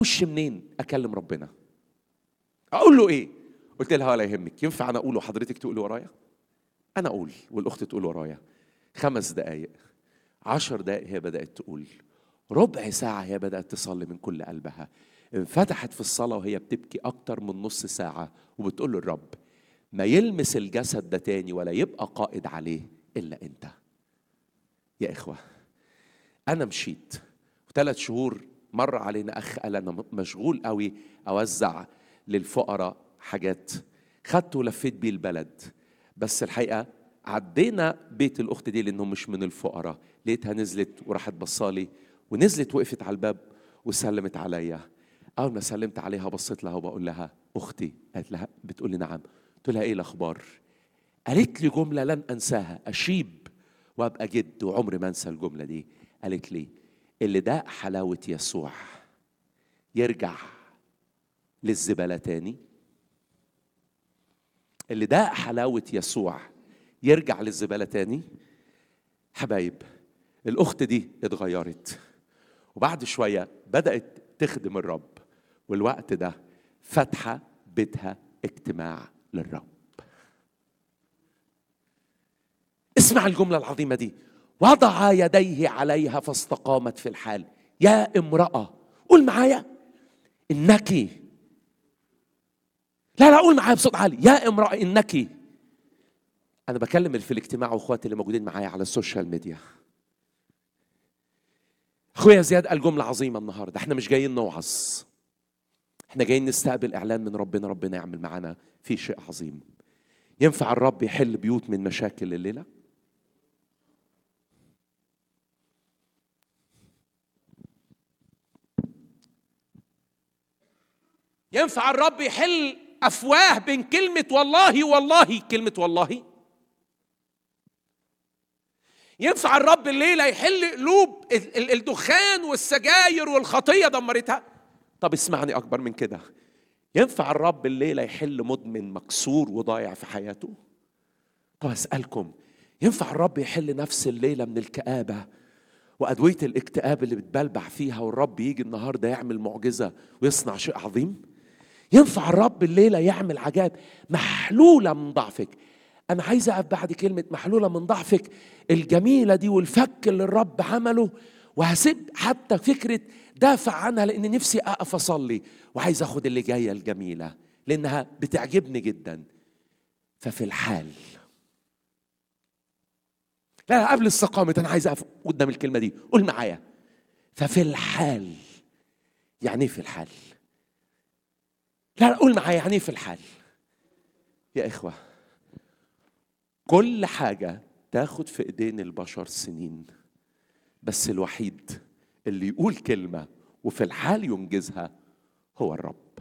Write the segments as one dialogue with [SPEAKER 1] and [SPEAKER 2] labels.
[SPEAKER 1] اخش منين اكلم ربنا اقول له ايه قلت لها ولا يهمك ينفع انا اقول وحضرتك تقولي ورايا انا اقول والاخت تقول ورايا خمس دقايق عشر دقايق هي بدات تقول ربع ساعه هي بدات تصلي من كل قلبها انفتحت في الصلاه وهي بتبكي اكتر من نص ساعه وبتقول للرب ما يلمس الجسد ده تاني ولا يبقى قائد عليه الا انت يا اخوه انا مشيت وثلاث شهور مر علينا اخ قال انا مشغول قوي اوزع للفقراء حاجات خدته ولفيت بيه البلد بس الحقيقه عدينا بيت الاخت دي لانهم مش من الفقراء لقيتها نزلت وراحت بصالي ونزلت وقفت على الباب وسلمت عليا اول ما سلمت عليها بصيت لها وبقول لها اختي قالت لها بتقول لي نعم قلت لها ايه الاخبار قالت لي جمله لن انساها اشيب وابقى جد وعمري ما انسى الجمله دي قالت لي اللي ده حلاوه يسوع يرجع للزباله تاني اللي ده حلاوه يسوع يرجع للزباله تاني حبايب الاخت دي اتغيرت وبعد شويه بدات تخدم الرب والوقت ده فاتحه بيتها اجتماع للرب اسمع الجمله العظيمه دي وضع يديه عليها فاستقامت في الحال يا امراه قول معايا انك لا لا قول معايا بصوت عالي يا امراه انك انا بكلم اللي في الاجتماع واخواتي اللي موجودين معايا على السوشيال ميديا اخويا زياد قال جمله عظيمه النهارده احنا مش جايين نوعظ احنا جايين نستقبل اعلان من ربنا ربنا يعمل معانا في شيء عظيم ينفع الرب يحل بيوت من مشاكل الليله ينفع الرب يحل افواه بين كلمه والله والله كلمه والله ينفع الرب الليله يحل قلوب ال- ال- الدخان والسجاير والخطيه دمرتها طب اسمعني اكبر من كده ينفع الرب الليله يحل مدمن مكسور وضايع في حياته طب اسالكم ينفع الرب يحل نفس الليله من الكابه وادويه الاكتئاب اللي بتبلبع فيها والرب يجي النهارده يعمل معجزه ويصنع شيء عظيم ينفع الرب الليله يعمل عجائب محلوله من ضعفك انا عايز اقف بعد كلمه محلوله من ضعفك الجميله دي والفك اللي الرب عمله وهسيب حتى فكره دافع عنها لان نفسي اقف اصلي وعايز اخد اللي جايه الجميله لانها بتعجبني جدا ففي الحال لا لا قبل السقامة أنا عايز أقف قدام الكلمة دي قول معايا ففي الحال يعني إيه في الحال لا لا قول معايا يعني إيه في الحال يا إخوة كل حاجة تاخد في إيدين البشر سنين بس الوحيد اللي يقول كلمة وفي الحال ينجزها هو الرب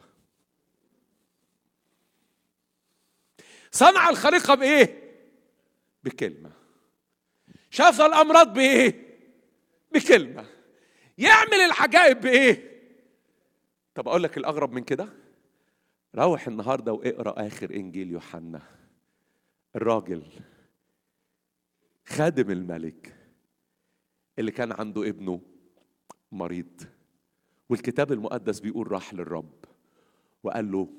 [SPEAKER 1] صنع الخليقة بإيه؟ بكلمة شاف الامراض بايه بكلمه يعمل العجائب بايه طب اقول لك الاغرب من كده روح النهارده واقرا اخر انجيل يوحنا الراجل خادم الملك اللي كان عنده ابنه مريض والكتاب المقدس بيقول راح للرب وقال له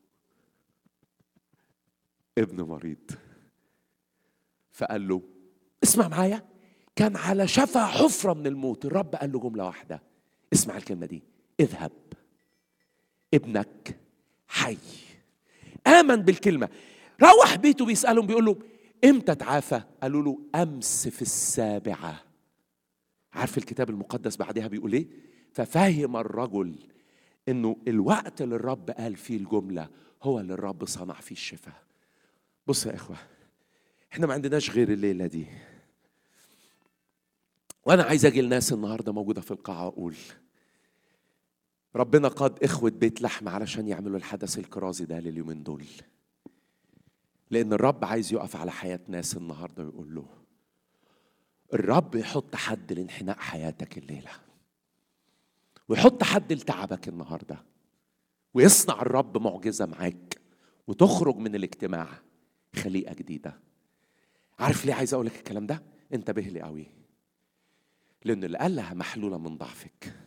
[SPEAKER 1] ابن مريض فقال له اسمع معايا كان على شفا حفرة من الموت الرب قال له جملة واحدة اسمع الكلمة دي اذهب ابنك حي آمن بالكلمة روح بيته بيسألهم بيقول له امتى تعافى قالوا له أمس في السابعة عارف الكتاب المقدس بعدها بيقول ايه ففهم الرجل انه الوقت اللي الرب قال فيه الجملة هو اللي الرب صنع فيه الشفاء بص يا اخوه احنا ما عندناش غير الليله دي وانا عايز اجي الناس النهارده موجوده في القاعه اقول ربنا قاد اخوه بيت لحم علشان يعملوا الحدث الكرازي ده لليومين دول لان الرب عايز يقف على حياه ناس النهارده ويقول له الرب يحط حد لانحناء حياتك الليله ويحط حد لتعبك النهارده ويصنع الرب معجزه معاك وتخرج من الاجتماع خليقه جديده عارف ليه عايز اقول لك الكلام ده انتبه لي قوي لان اللي قال لها محلوله من ضعفك